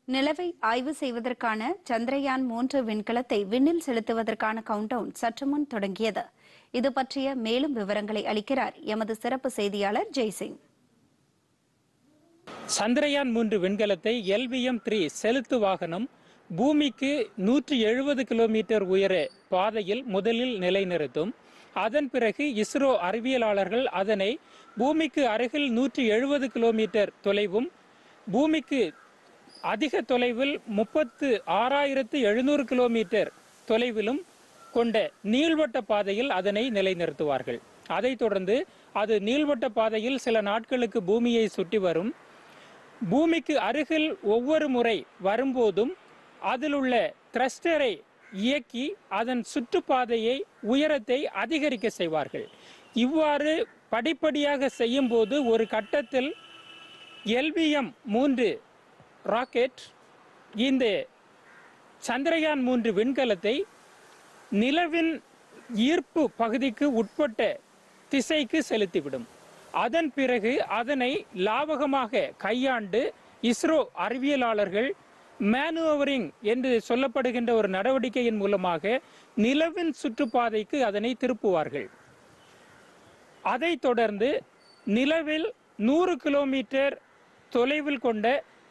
நிலவை ஆய்வு செய்வதற்கான சந்திரயான் மூன்று விண்கலத்தை விண்ணில் செலுத்துவதற்கான கவுண்டவுன் சற்று முன் தொடங்கியது இது பற்றிய மேலும் விவரங்களை அளிக்கிறார் எமது சிறப்பு செய்தியாளர் ஜெய்சிங் சந்திரயான் மூன்று விண்கலத்தை எல்விஎம் த்ரீ செலுத்து வாகனம் பூமிக்கு நூற்றி எழுபது கிலோமீட்டர் உயர பாதையில் முதலில் நிலைநிறுத்தும் அதன் பிறகு இஸ்ரோ அறிவியலாளர்கள் அதனை பூமிக்கு அருகில் நூற்றி எழுபது கிலோமீட்டர் தொலைவும் பூமிக்கு அதிக தொலைவில் முப்பத்து ஆறாயிரத்து எழுநூறு கிலோமீட்டர் தொலைவிலும் கொண்ட நீள்வட்ட பாதையில் அதனை நிலைநிறுத்துவார்கள் அதைத் தொடர்ந்து அது நீள்வட்ட பாதையில் சில நாட்களுக்கு பூமியை சுற்றி வரும் பூமிக்கு அருகில் ஒவ்வொரு முறை வரும்போதும் அதில் உள்ள த்ரஸ்டரை இயக்கி அதன் சுற்றுப்பாதையை உயரத்தை அதிகரிக்க செய்வார்கள் இவ்வாறு படிப்படியாக செய்யும்போது ஒரு கட்டத்தில் எல்விஎம் மூன்று ராக்கெட் இந்த சந்திரயான் மூன்று விண்கலத்தை நிலவின் ஈர்ப்பு பகுதிக்கு உட்பட்ட திசைக்கு செலுத்திவிடும் அதன் பிறகு அதனை லாவகமாக கையாண்டு இஸ்ரோ அறிவியலாளர்கள் மேனுவரிங் என்று சொல்லப்படுகின்ற ஒரு நடவடிக்கையின் மூலமாக நிலவின் சுற்றுப்பாதைக்கு அதனை திருப்புவார்கள் அதைத் தொடர்ந்து நிலவில் நூறு கிலோமீட்டர் தொலைவில் கொண்ட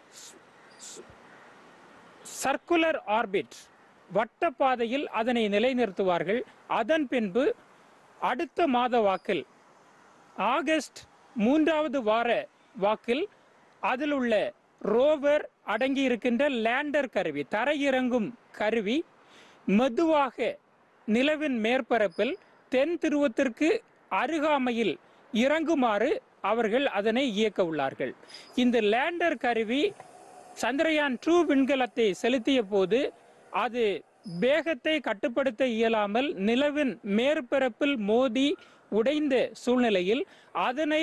சர்க்குலர் ஆர்பிட் வட்ட பாதையில் அதனை நிலைநிறுத்துவார்கள் அதன் பின்பு அடுத்த மாத வாக்கில் ஆகஸ்ட் மூன்றாவது வார வாக்கில் அதில் உள்ள ரோவர் அடங்கி இருக்கின்ற லேண்டர் கருவி தரையிறங்கும் கருவி மெதுவாக நிலவின் மேற்பரப்பில் தென் துருவத்திற்கு அருகாமையில் இறங்குமாறு அவர்கள் அதனை இயக்க உள்ளார்கள் இந்த லேண்டர் கருவி சந்திரயான் டூ விண்கலத்தை செலுத்திய போது அது வேகத்தை கட்டுப்படுத்த இயலாமல் நிலவின் மேற்பரப்பில் மோதி உடைந்த சூழ்நிலையில் அதனை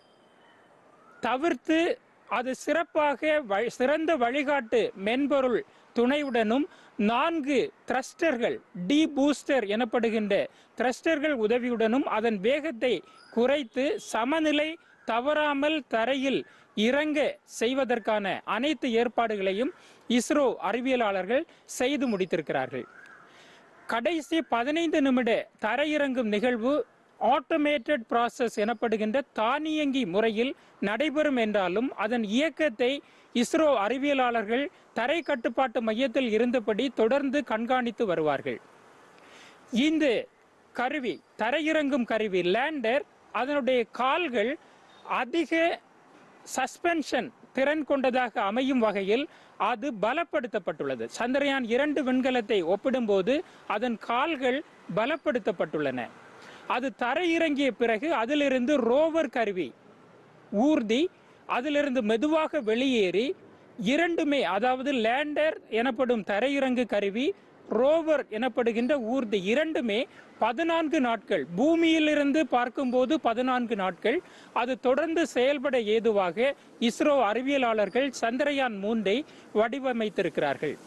தவிர்த்து அது சிறப்பாக வ- சிறந்த வழிகாட்டு மென்பொருள் துணையுடனும் நான்கு த்ரஸ்டர்கள் டி பூஸ்டர் எனப்படுகின்ற த்ரஸ்டர்கள் உதவியுடனும் அதன் வேகத்தை குறைத்து சமநிலை தவறாமல் தரையில் இறங்க செய்வதற்கான அனைத்து ஏற்பாடுகளையும் இஸ்ரோ அறிவியலாளர்கள் செய்து முடித்திருக்கிறார்கள் கடைசி பதினைந்து நிமிட தரையிறங்கும் நிகழ்வு ஆட்டோமேட்டட் ப்ராசஸ் எனப்படுகின்ற தானியங்கி முறையில் நடைபெறும் என்றாலும் அதன் இயக்கத்தை இஸ்ரோ அறிவியலாளர்கள் தரை கட்டுப்பாட்டு மையத்தில் இருந்தபடி தொடர்ந்து கண்காணித்து வருவார்கள் இந்த கருவி தரையிறங்கும் கருவி லேண்டர் அதனுடைய கால்கள் அதிக சஸ்பென்ஷன் திறன் கொண்டதாக அமையும் வகையில் அது பலப்படுத்தப்பட்டுள்ளது சந்திரயான் இரண்டு விண்கலத்தை ஒப்பிடும்போது அதன் கால்கள் பலப்படுத்தப்பட்டுள்ளன அது தரையிறங்கிய பிறகு அதிலிருந்து ரோவர் கருவி ஊர்தி அதிலிருந்து மெதுவாக வெளியேறி இரண்டுமே அதாவது லேண்டர் எனப்படும் தரையிறங்கு கருவி ரோவர் எனப்படுகின்ற ஊர்தி இரண்டுமே பதினான்கு நாட்கள் பூமியிலிருந்து பார்க்கும்போது பதினான்கு நாட்கள் அது தொடர்ந்து செயல்பட ஏதுவாக இஸ்ரோ அறிவியலாளர்கள் சந்திரயான் மூன்றை வடிவமைத்திருக்கிறார்கள்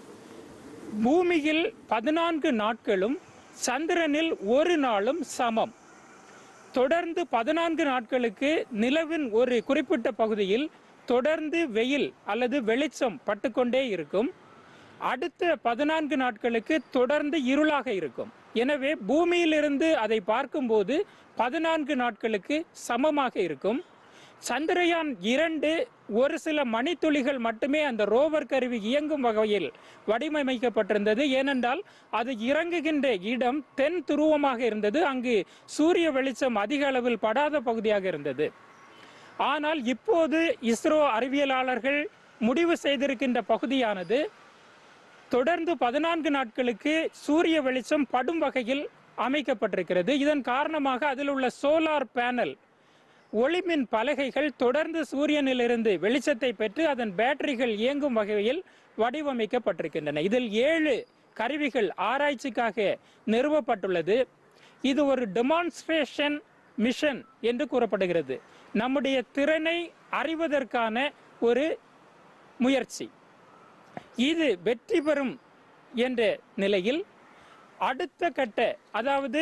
பூமியில் பதினான்கு நாட்களும் சந்திரனில் ஒரு நாளும் சமம் தொடர்ந்து பதினான்கு நாட்களுக்கு நிலவின் ஒரு குறிப்பிட்ட பகுதியில் தொடர்ந்து வெயில் அல்லது வெளிச்சம் பட்டுக்கொண்டே இருக்கும் அடுத்த பதினான்கு நாட்களுக்கு தொடர்ந்து இருளாக இருக்கும் எனவே பூமியிலிருந்து அதை பார்க்கும்போது பதினான்கு நாட்களுக்கு சமமாக இருக்கும் சந்திரயான் இரண்டு ஒரு சில மணித்துளிகள் மட்டுமே அந்த ரோவர் கருவி இயங்கும் வகையில் வடிவமைக்கப்பட்டிருந்தது ஏனென்றால் அது இறங்குகின்ற இடம் தென் துருவமாக இருந்தது அங்கு சூரிய வெளிச்சம் அதிக அளவில் படாத பகுதியாக இருந்தது ஆனால் இப்போது இஸ்ரோ அறிவியலாளர்கள் முடிவு செய்திருக்கின்ற பகுதியானது தொடர்ந்து பதினான்கு நாட்களுக்கு சூரிய வெளிச்சம் படும் வகையில் அமைக்கப்பட்டிருக்கிறது இதன் காரணமாக அதில் உள்ள சோலார் பேனல் ஒளிமின் பலகைகள் தொடர்ந்து சூரியனிலிருந்து வெளிச்சத்தை பெற்று அதன் பேட்டரிகள் இயங்கும் வகையில் வடிவமைக்கப்பட்டிருக்கின்றன இதில் ஏழு கருவிகள் ஆராய்ச்சிக்காக நிறுவப்பட்டுள்ளது இது ஒரு டெமான்ஸ்ட்ரேஷன் மிஷன் என்று கூறப்படுகிறது நம்முடைய திறனை அறிவதற்கான ஒரு முயற்சி இது வெற்றி பெறும் என்ற நிலையில் அடுத்த கட்ட அதாவது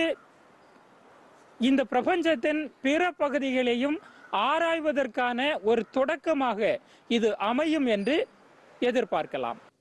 இந்த பிரபஞ்சத்தின் பிற பகுதிகளையும் ஆராய்வதற்கான ஒரு தொடக்கமாக இது அமையும் என்று எதிர்பார்க்கலாம்